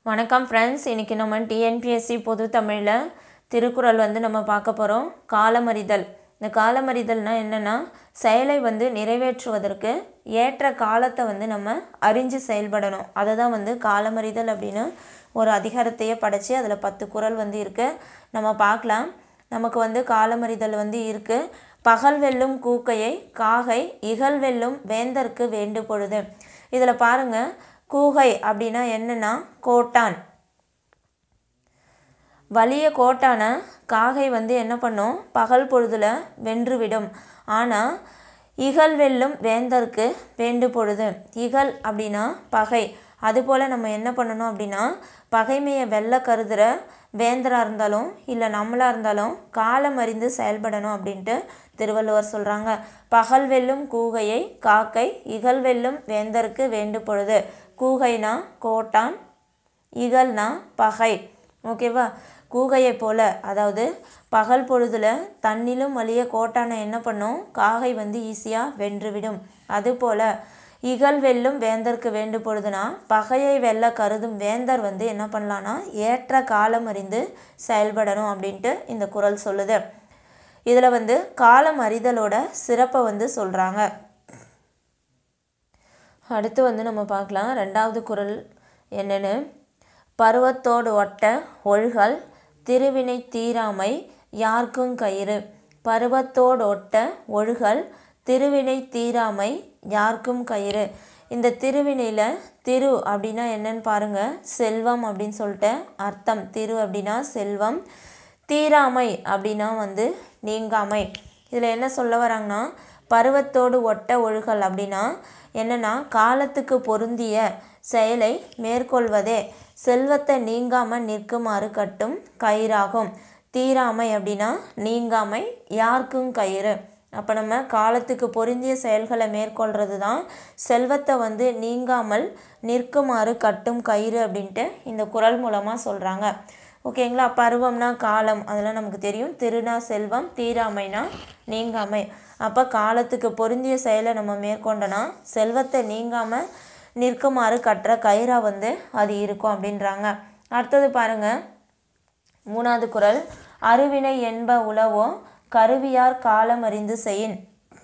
வணக்கம் ஃப்ரெண்ட்ஸ் இன்றைக்கி நம்ம டிஎன்பிஎஸ்சி பொது தமிழில் திருக்குறள் வந்து நம்ம பார்க்க போகிறோம் காலமறிதல் இந்த காலமறிதல்னால் என்னென்னா செயலை வந்து நிறைவேற்றுவதற்கு ஏற்ற காலத்தை வந்து நம்ம அறிஞ்சு செயல்படணும் அதை தான் வந்து காலமறிதல் அப்படின்னு ஒரு அதிகாரத்தையே படைச்சு அதில் பத்து குறள் வந்து இருக்குது நம்ம பார்க்கலாம் நமக்கு வந்து காலமறிதல் வந்து இருக்குது பகல் வெல்லும் கூக்கையை காகை இகல் வெல்லும் வேந்தர்க்கு வேண்டு பொழுது இதில் பாருங்கள் கூகை அப்படின்னா என்னன்னா கோட்டான் வலிய கோட்டான காகை வந்து என்ன பண்ணும் பகல் பொழுதுல வென்றுவிடும் ஆனால் இகல் வெல்லும் வேந்தர்க்கு வேண்டு பொழுது இகல் அப்படின்னா பகை அதுபோல் நம்ம என்ன பண்ணணும் அப்படின்னா பகைமையை வெல்ல கருதுகிற வேந்தராக இருந்தாலும் இல்லை நம்மளாக இருந்தாலும் காலம் அறிந்து செயல்படணும் அப்படின்ட்டு திருவள்ளுவர் சொல்கிறாங்க பகல் வெல்லும் கூகையை காக்கை இகல் வெல்லும் வேந்தருக்கு வேண்டு பொழுது கூகைனா கோட்டான் இகல்னா பகை ஓகேவா கூகையை போல் அதாவது பகல் பொழுதுல தன்னிலும் வலிய கோட்டானை என்ன பண்ணும் காகை வந்து ஈஸியாக வென்றுவிடும் அதுபோல் இகல் வெல்லும் வேந்தருக்கு வேண்டு பொழுதுனா பகையை வெல்ல கருதும் வேந்தர் வந்து என்ன பண்ணலான்னா ஏற்ற காலம் அறிந்து செயல்படணும் அப்படின்ட்டு இந்த குறள் சொல்லுது இதில் வந்து காலம் அறிதலோட சிறப்பை வந்து சொல்கிறாங்க அடுத்து வந்து நம்ம பார்க்கலாம் ரெண்டாவது குறள் என்னென்னு பருவத்தோடு ஒட்ட ஒழுகல் திருவினை தீராமை யார்க்கும் கயிறு பருவத்தோடு ஒட்ட ஒழுகல் திருவினை தீராமை யார்க்கும் கயிறு இந்த திருவினையில் திரு அப்படின்னா என்னன்னு பாருங்கள் செல்வம் அப்படின்னு சொல்லிட்டு அர்த்தம் திரு அப்படின்னா செல்வம் தீராமை அப்படின்னா வந்து நீங்காமை இதில் என்ன சொல்ல வராங்கன்னா பருவத்தோடு ஒட்ட ஒழுகல் அப்படின்னா என்னென்னா காலத்துக்கு பொருந்திய செயலை மேற்கொள்வதே செல்வத்தை நீங்காமல் நிற்குமாறு கட்டும் கயிறாகும் தீராமை அப்படின்னா நீங்காமை யாருக்கும் கயிறு அப்போ நம்ம காலத்துக்கு பொருந்திய செயல்களை மேற்கொள்கிறது தான் செல்வத்தை வந்து நீங்காமல் நிற்குமாறு கட்டும் கயிறு அப்படின்ட்டு இந்த குறள் மூலமாக சொல்கிறாங்க ஓகேங்களா பருவம்னா காலம் அதெல்லாம் நமக்கு தெரியும் திருநா செல்வம் தீராமைனா நீங்காமை அப்போ காலத்துக்கு பொருந்திய செயலை நம்ம மேற்கொண்டோன்னா செல்வத்தை நீங்காமல் நிற்குமாறு கட்டுற கயிறா வந்து அது இருக்கும் அப்படின்றாங்க அடுத்தது பாருங்க மூணாவது குறள் அருவினை என்ப உளவோ கருவியார் காலம் அறிந்து செயின்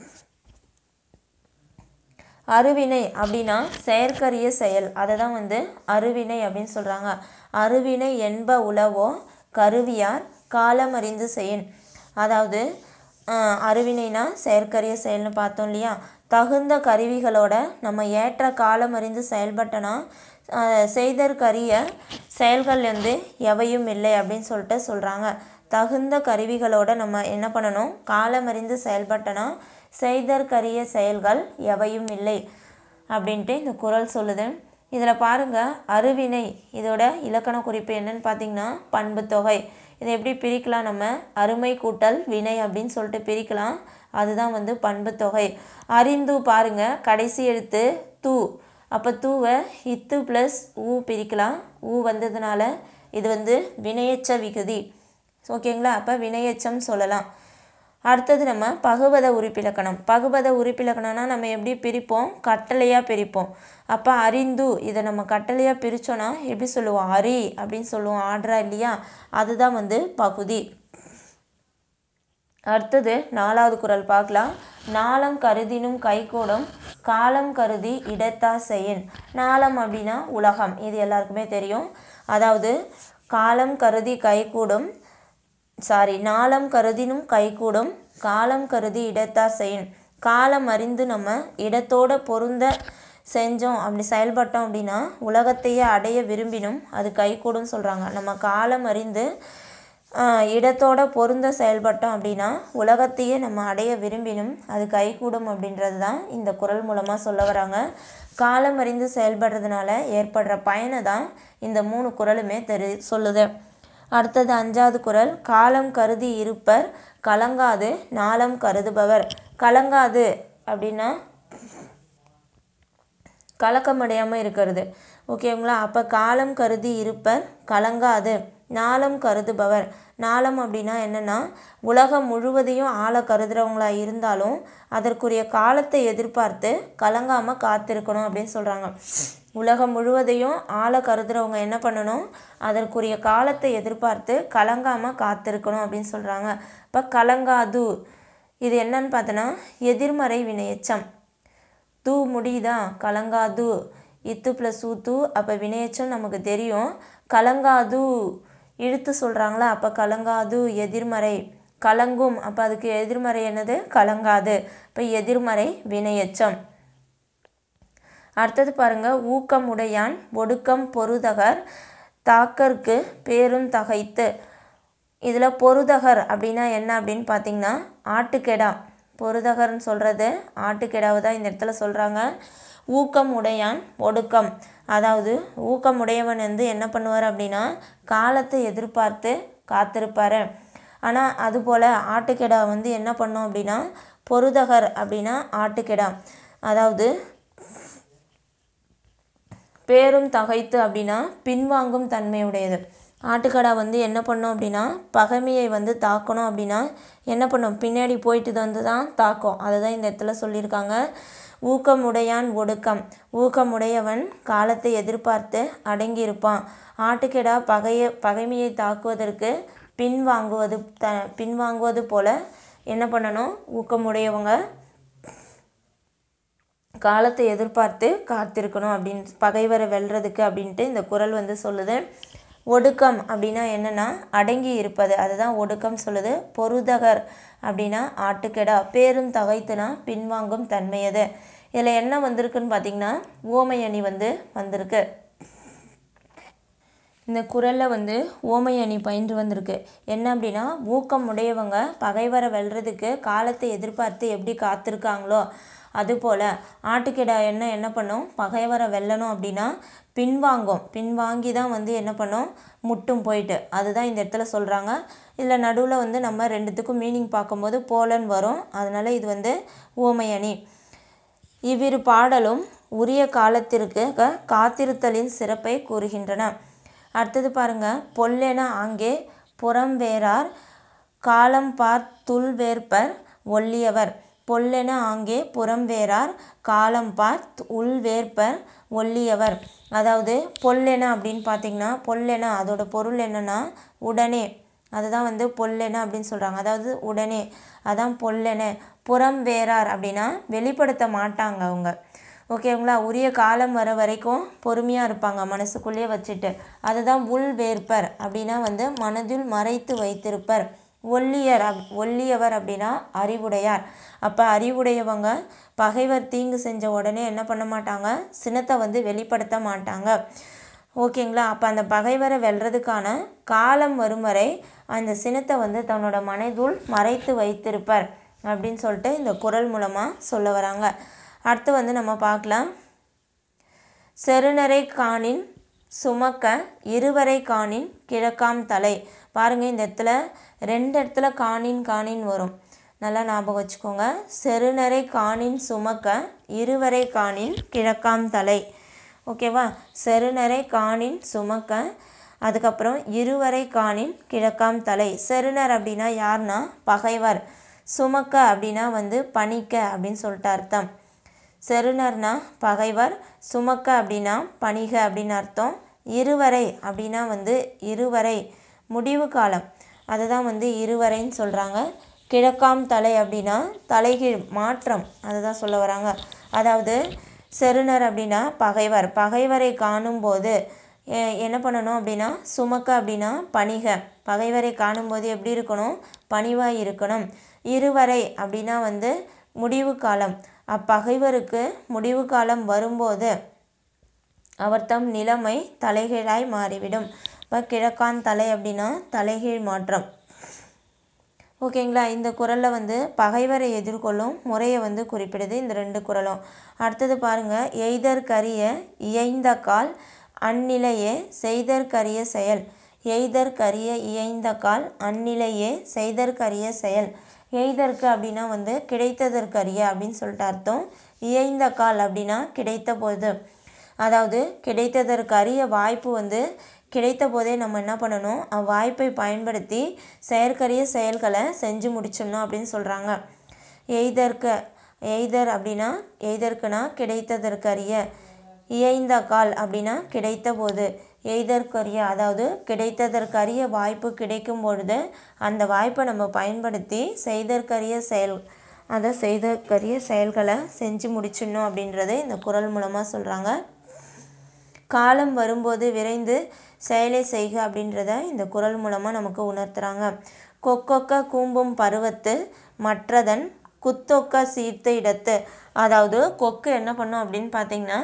அருவினை அப்படின்னா செயற்கரிய செயல் அதை தான் வந்து அருவினை அப்படின்னு சொல்கிறாங்க அருவினை என்ப உளவோ கருவியார் காலம் அறிந்து செய்யின் அதாவது அருவினைனா செயற்கரிய செயல்னு பார்த்தோம் இல்லையா தகுந்த கருவிகளோட நம்ம ஏற்ற காலம் அறிந்து செயல்பட்டனா செய்தற்கரிய செயல்கள் வந்து எவையும் இல்லை அப்படின்னு சொல்லிட்டு சொல்கிறாங்க தகுந்த கருவிகளோட நம்ம என்ன பண்ணணும் காலம் அறிந்து செயல்பட்டனா செய்தற்கரிய செயல்கள் எவையும் இல்லை அப்படின்ட்டு இந்த குறள் சொல்லுது இதில் பாருங்கள் அருவினை இதோட இலக்கண குறிப்பு என்னன்னு பார்த்தீங்கன்னா பண்பு தொகை இதை எப்படி பிரிக்கலாம் நம்ம அருமை கூட்டல் வினை அப்படின்னு சொல்லிட்டு பிரிக்கலாம் அதுதான் வந்து பண்பு தொகை அறிந்து பாருங்க கடைசி எழுத்து தூ அப்போ தூவை இத்து ப்ளஸ் ஊ பிரிக்கலாம் ஊ வந்ததுனால இது வந்து வினையச்ச விகுதி ஓகேங்களா அப்போ வினையச்சம் சொல்லலாம் அடுத்தது நம்ம பகுபத உறுப்பிலக்கணம் பகுபத உறுப்பிலக்கணம்னா நம்ம எப்படி பிரிப்போம் கட்டளையாக பிரிப்போம் அப்போ அறிந்து இதை நம்ம கட்டளையாக பிரித்தோன்னா எப்படி சொல்லுவோம் அரி அப்படின்னு சொல்லுவோம் ஆர்டரா இல்லையா அதுதான் வந்து பகுதி அடுத்தது நாலாவது குறள் பார்க்கலாம் நாளம் கருதினும் கைகூடும் காலம் கருதி இடத்தா செய்யின் நாளம் அப்படின்னா உலகம் இது எல்லாருக்குமே தெரியும் அதாவது காலம் கருதி கைகூடும் சாரி நாளம் கருதினும் கைகூடும் காலம் கருதி இடத்தா செய்யும் காலம் அறிந்து நம்ம இடத்தோட பொருந்த செஞ்சோம் அப்படி செயல்பட்டோம் அப்படின்னா உலகத்தையே அடைய விரும்பினும் அது கைகூடும் சொல்கிறாங்க நம்ம காலம் அறிந்து இடத்தோட பொருந்த செயல்பட்டோம் அப்படின்னா உலகத்தையே நம்ம அடைய விரும்பினும் அது கைகூடும் அப்படின்றது தான் இந்த குரல் மூலமாக சொல்ல வராங்க காலம் அறிந்து செயல்படுறதுனால ஏற்படுற பயனை தான் இந்த மூணு குரலுமே தெரி சொல்லுது அடுத்தது அஞ்சாவது குரல் காலம் கருதி இருப்பர் கலங்காது நாளம் கருதுபவர் கலங்காது அப்படின்னா கலக்கமடையாமல் இருக்கிறது ஓகேங்களா அப்போ காலம் கருதி இருப்பர் கலங்காது நாளம் கருதுபவர் நாளம் அப்படின்னா என்னென்னா உலகம் முழுவதையும் ஆள கருதுறவங்களா இருந்தாலும் அதற்குரிய காலத்தை எதிர்பார்த்து கலங்காமல் காத்திருக்கணும் அப்படின்னு சொல்கிறாங்க உலகம் முழுவதையும் ஆள கருதுறவங்க என்ன பண்ணணும் அதற்குரிய காலத்தை எதிர்பார்த்து கலங்காமல் காத்திருக்கணும் அப்படின்னு சொல்கிறாங்க இப்போ கலங்காது இது என்னன்னு பார்த்தோன்னா எதிர்மறை வினையச்சம் தூ முடியுதா கலங்காது இத்து ப்ளஸ் ஊத்து அப்போ வினையச்சம் நமக்கு தெரியும் கலங்காது இழுத்து சொல்கிறாங்களா அப்போ கலங்காது எதிர்மறை கலங்கும் அப்போ அதுக்கு எதிர்மறை என்னது கலங்காது இப்போ எதிர்மறை வினையச்சம் அடுத்தது பாருங்க ஊக்கம் உடையான் ஒடுக்கம் பொருதகர் தாக்கற்கு பேரும் தகைத்து இதில் பொருதகர் அப்படின்னா என்ன அப்படின்னு பார்த்தீங்கன்னா ஆட்டுக்கெடா பொருதகர்னு சொல்கிறது ஆட்டுக்கெடாவை தான் இந்த இடத்துல சொல்கிறாங்க ஊக்கம் உடையான் ஒடுக்கம் அதாவது ஊக்கம் உடையவன் வந்து என்ன பண்ணுவார் அப்படின்னா காலத்தை எதிர்பார்த்து காத்திருப்பார் ஆனால் அதுபோல் ஆட்டுக்கெடா வந்து என்ன பண்ணும் அப்படின்னா பொருதகர் அப்படின்னா ஆட்டுக்கெடா அதாவது பேரும் தகைத்து அப்படின்னா பின்வாங்கும் தன்மையுடையது ஆட்டுக்கடா வந்து என்ன பண்ணும் அப்படின்னா பகைமையை வந்து தாக்கணும் அப்படின்னா என்ன பண்ணும் பின்னாடி போயிட்டு வந்து தான் தாக்கும் அதை தான் இந்த இடத்துல சொல்லியிருக்காங்க ஊக்கமுடையான் ஒடுக்கம் ஊக்கமுடையவன் காலத்தை எதிர்பார்த்து அடங்கியிருப்பான் ஆட்டுக்கெடா பகைய பகைமையை தாக்குவதற்கு பின்வாங்குவது த பின்வாங்குவது போல என்ன பண்ணணும் ஊக்கமுடையவங்க காலத்தை எதிர்பார்த்து காத்திருக்கணும் அப்படின்னு பகைவரை வெல்றதுக்கு அப்படின்ட்டு இந்த குறள் வந்து சொல்லுது ஒடுக்கம் அப்படின்னா என்னென்னா அடங்கி இருப்பது அதுதான் ஒடுக்கம் சொல்லுது பொருதகர் அப்படின்னா ஆட்டுக்கெடா பேரும் தகைத்துனா பின்வாங்கும் தன்மையது இதில் என்ன வந்திருக்குன்னு பார்த்தீங்கன்னா ஓமை அணி வந்து வந்திருக்கு இந்த குறளில் வந்து ஓமை அணி பயின்று வந்திருக்கு என்ன அப்படின்னா ஊக்கம் உடையவங்க பகைவரை வெல்றதுக்கு காலத்தை எதிர்பார்த்து எப்படி காத்திருக்காங்களோ அதுபோல் ஆட்டுக்கிடா என்ன என்ன பண்ணும் பகைவரை வெல்லணும் அப்படின்னா பின்வாங்கும் பின்வாங்கி தான் வந்து என்ன பண்ணும் முட்டும் போயிட்டு அதுதான் இந்த இடத்துல சொல்கிறாங்க இதில் நடுவில் வந்து நம்ம ரெண்டுத்துக்கும் மீனிங் பார்க்கும்போது போலன் வரும் அதனால் இது வந்து ஓமை அணி இவ்விரு பாடலும் உரிய காலத்திற்கு க- காத்திருத்தலின் சிறப்பை கூறுகின்றன அடுத்தது பாருங்க பொல்லென ஆங்கே புறம் வேறார் காலம் பார்த்துள் வேற்பர் ஒல்லியவர் பொல்லென ஆங்கே புறம் வேறார் காலம் பார்த் உள் வேற்பர் ஒல்லியவர் அதாவது பொல்லென அப்படின்னு பார்த்தீங்கன்னா பொல்லென அதோட பொருள் என்னன்னா உடனே அதுதான் வந்து பொல்லென அப்படின்னு சொல்கிறாங்க அதாவது உடனே அதான் பொல்லென புறம் வேறார் அப்படின்னா வெளிப்படுத்த மாட்டாங்க அவங்க ஓகேங்களா உரிய காலம் வர வரைக்கும் பொறுமையாக இருப்பாங்க மனசுக்குள்ளேயே வச்சுட்டு அதுதான் உள் வேற்பர் அப்படின்னா வந்து மனதில் மறைத்து வைத்திருப்பர் ஒல்லியர் அப் ஒல்லியவர் அப்படின்னா அறிவுடையார் அப்போ அறிவுடையவங்க பகைவர் தீங்கு செஞ்ச உடனே என்ன பண்ண மாட்டாங்க சினத்தை வந்து வெளிப்படுத்த மாட்டாங்க ஓகேங்களா அப்போ அந்த பகைவரை வெல்றதுக்கான காலம் வரும் வரை அந்த சினத்தை வந்து தன்னோட மனதுள் மறைத்து வைத்திருப்பர் அப்படின்னு சொல்லிட்டு இந்த குறள் மூலமாக சொல்ல வராங்க அடுத்து வந்து நம்ம பார்க்கலாம் செருநரை காணின் சுமக்க இருவரை காணின் கிழக்காம் தலை பாருங்க இந்த இடத்துல ரெண்டு இடத்துல காணின் காணின் வரும் நல்லா ஞாபகம் வச்சுக்கோங்க செருநரை காணின் சுமக்க இருவரை காணின் கிழக்காம் தலை ஓகேவா செருநரை காணின் சுமக்க அதுக்கப்புறம் இருவரை காணின் கிழக்காம் தலை செருணர் அப்படின்னா யாருன்னா பகைவர் சுமக்க அப்படின்னா வந்து பணிக்க அப்படின்னு சொல்லிட்டு அர்த்தம் செருணர்னா பகைவர் சுமக்க அப்படின்னா பணிக அப்படின்னு அர்த்தம் இருவரை அப்படின்னா வந்து இருவரை முடிவு காலம் அதை தான் வந்து இருவரைன்னு சொல்கிறாங்க கிழக்காம் தலை அப்படின்னா தலைகீழ் மாற்றம் அதை தான் சொல்ல வராங்க அதாவது செருணர் அப்படின்னா பகைவர் பகைவரை காணும்போது எ- என்ன பண்ணணும் அப்படின்னா சுமக்க அப்படின்னா பணிக பகைவரை காணும்போது எப்படி இருக்கணும் பணிவாய் இருக்கணும் இருவரை அப்படின்னா வந்து முடிவு காலம் அப்பகைவருக்கு முடிவு காலம் வரும்போது அவர் தம் நிலைமை தலைகீழாய் மாறிவிடும் இப்போ கிழக்கான் தலை அப்படின்னா தலைகீழ் மாற்றம் ஓகேங்களா இந்த குறளில் வந்து பகைவரை எதிர்கொள்ளும் முறையை வந்து குறிப்பிடுது இந்த ரெண்டு குறளும் அடுத்தது பாருங்க எய்தற்கரிய இயைந்த கால் அந்நிலையே செய்தற்கரிய செயல் எய்தற்கரிய இயைந்த கால் அந்நிலையே செய்தற்கரிய செயல் எய்தற்கு அப்படின்னா வந்து கிடைத்ததற்கரிய அப்படின்னு சொல்லிட்டு அர்த்தம் இயைந்த கால் அப்படின்னா கிடைத்த போது அதாவது கிடைத்ததற்கு அரிய வாய்ப்பு வந்து கிடைத்த போதே நம்ம என்ன பண்ணணும் அவ்வாய்ப்பை பயன்படுத்தி செயற்கரிய செயல்களை செஞ்சு முடிச்சிடணும் அப்படின்னு சொல்கிறாங்க எய்தற்க எய்தர் அப்படின்னா எய்தற்குனா கிடைத்ததற்கரிய இயைந்த கால் அப்படின்னா கிடைத்த போது எய்தற்கரிய அதாவது கிடைத்ததற்கரிய வாய்ப்பு கிடைக்கும் பொழுது அந்த வாய்ப்பை நம்ம பயன்படுத்தி செய்தற்கரிய செயல் அதை செய்தற்கரிய செயல்களை செஞ்சு முடிச்சிடணும் அப்படின்றது இந்த குரல் மூலமாக சொல்கிறாங்க காலம் வரும்போது விரைந்து செயலை செய்க அப்படின்றத இந்த குரல் மூலமாக நமக்கு உணர்த்துறாங்க கொக்கொக்க கூம்பும் பருவத்து மற்றதன் குத்தொக்க சீர்த்த இடத்து அதாவது கொக்கு என்ன பண்ணும் அப்படின்னு பார்த்தீங்கன்னா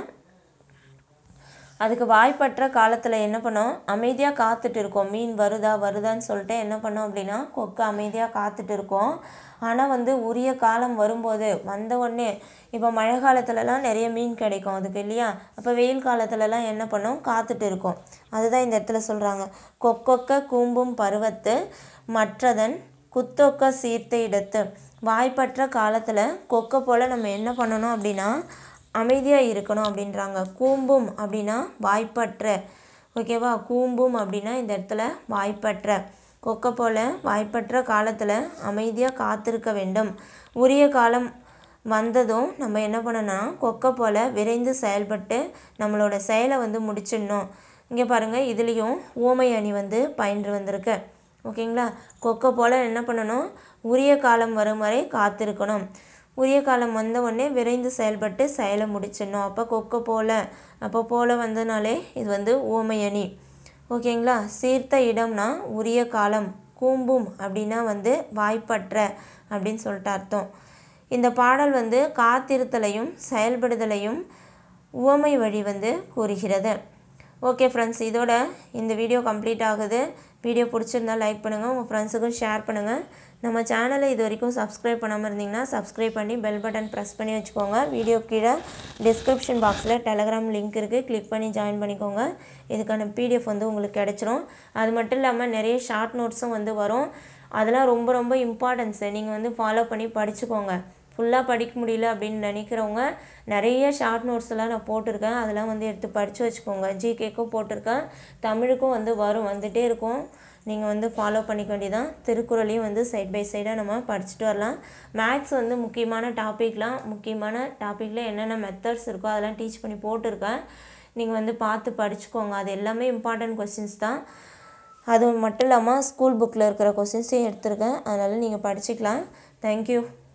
அதுக்கு வாய்ப்பற்ற காலத்தில் என்ன பண்ணோம் அமைதியாக காத்துட்டு இருக்கோம் மீன் வருதா வருதான்னு சொல்லிட்டு என்ன பண்ணோம் அப்படின்னா கொக்கு அமைதியாக காத்துட்டு இருக்கோம் ஆனால் வந்து உரிய காலம் வரும்போது வந்த உடனே இப்போ மழை காலத்துலலாம் நிறைய மீன் கிடைக்கும் அதுக்கு இல்லையா அப்போ வெயில் காலத்துலலாம் என்ன பண்ணோம் காத்துட்டு இருக்கோம் அதுதான் இந்த இடத்துல சொல்கிறாங்க கொக்கொக்க கூம்பும் பருவத்து மற்றதன் குத்தொக்க சீர்த்த இடத்து வாய்ப்பற்ற காலத்தில் கொக்கை போல் நம்ம என்ன பண்ணணும் அப்படின்னா அமைதியாக இருக்கணும் அப்படின்றாங்க கூம்பும் அப்படின்னா வாய்ப்பற்ற ஓகேவா கூம்பும் அப்படின்னா இந்த இடத்துல வாய்ப்பற்ற கொக்கை போல் வாய்ப்பற்ற காலத்தில் அமைதியாக காத்திருக்க வேண்டும் உரிய காலம் வந்ததும் நம்ம என்ன பண்ணணும்னா கொக்கை போல் விரைந்து செயல்பட்டு நம்மளோட செயலை வந்து முடிச்சிடணும் இங்கே பாருங்கள் இதுலேயும் ஊமை அணி வந்து பயின்று வந்திருக்கு ஓகேங்களா கொக்கை போல் என்ன பண்ணணும் உரிய காலம் வரும் வரை காத்திருக்கணும் உரிய காலம் வந்த உடனே விரைந்து செயல்பட்டு செயலை முடிச்சிடணும் அப்போ கொக்கை போல அப்போ போல வந்தனாலே இது வந்து ஊமையணி ஓகேங்களா சீர்த்த இடம்னா உரிய காலம் கூம்பும் அப்படின்னா வந்து வாய்ப்பற்ற அப்படின்னு சொல்லிட்டு அர்த்தம் இந்த பாடல் வந்து காத்திருத்தலையும் செயல்படுதலையும் உவமை வழி வந்து கூறுகிறது ஓகே ஃப்ரெண்ட்ஸ் இதோட இந்த வீடியோ கம்ப்ளீட் ஆகுது வீடியோ பிடிச்சிருந்தா லைக் பண்ணுங்கள் உங்கள் ஃப்ரெண்ட்ஸுக்கும் ஷேர் பண்ணுங்கள் நம்ம சேனலை இது வரைக்கும் சப்ஸ்கிரைப் பண்ணாமல் இருந்தீங்கன்னா சப்ஸ்கிரைப் பண்ணி பெல் பட்டன் ப்ரெஸ் பண்ணி வச்சுக்கோங்க வீடியோ கீழே டிஸ்கிரிப்ஷன் பாக்ஸில் டெலகிராம் லிங்க் இருக்குது கிளிக் பண்ணி ஜாயின் பண்ணிக்கோங்க இதுக்கான பிடிஎஃப் வந்து உங்களுக்கு கிடச்சிரும் அது மட்டும் இல்லாமல் நிறைய ஷார்ட் நோட்ஸும் வந்து வரும் அதெல்லாம் ரொம்ப ரொம்ப இம்பார்ட்டன்ஸு நீங்கள் வந்து ஃபாலோ பண்ணி படிச்சுக்கோங்க ஃபுல்லாக படிக்க முடியல அப்படின்னு நினைக்கிறவங்க நிறைய ஷார்ட் நோட்ஸ் எல்லாம் நான் போட்டிருக்கேன் அதெல்லாம் வந்து எடுத்து படித்து வச்சுக்கோங்க ஜிகேக்கும் போட்டிருக்கேன் தமிழுக்கும் வந்து வரும் வந்துகிட்டே இருக்கும் நீங்கள் வந்து ஃபாலோ பண்ணிக்க வேண்டியதான் திருக்குறளையும் வந்து சைட் பை சைடாக நம்ம படிச்சுட்டு வரலாம் மேக்ஸ் வந்து முக்கியமான டாப்பிக்லாம் முக்கியமான டாப்பிக்கில் என்னென்ன மெத்தட்ஸ் இருக்கோ அதெல்லாம் டீச் பண்ணி போட்டிருக்கேன் நீங்கள் வந்து பார்த்து படிச்சுக்கோங்க அது எல்லாமே இம்பார்ட்டன்ட் கொஸ்டின்ஸ் தான் அது மட்டும் இல்லாமல் ஸ்கூல் புக்கில் இருக்கிற கொஸ்டின்ஸையும் எடுத்திருக்கேன் அதனால் நீங்கள் படிச்சுக்கலாம் தேங்க்யூ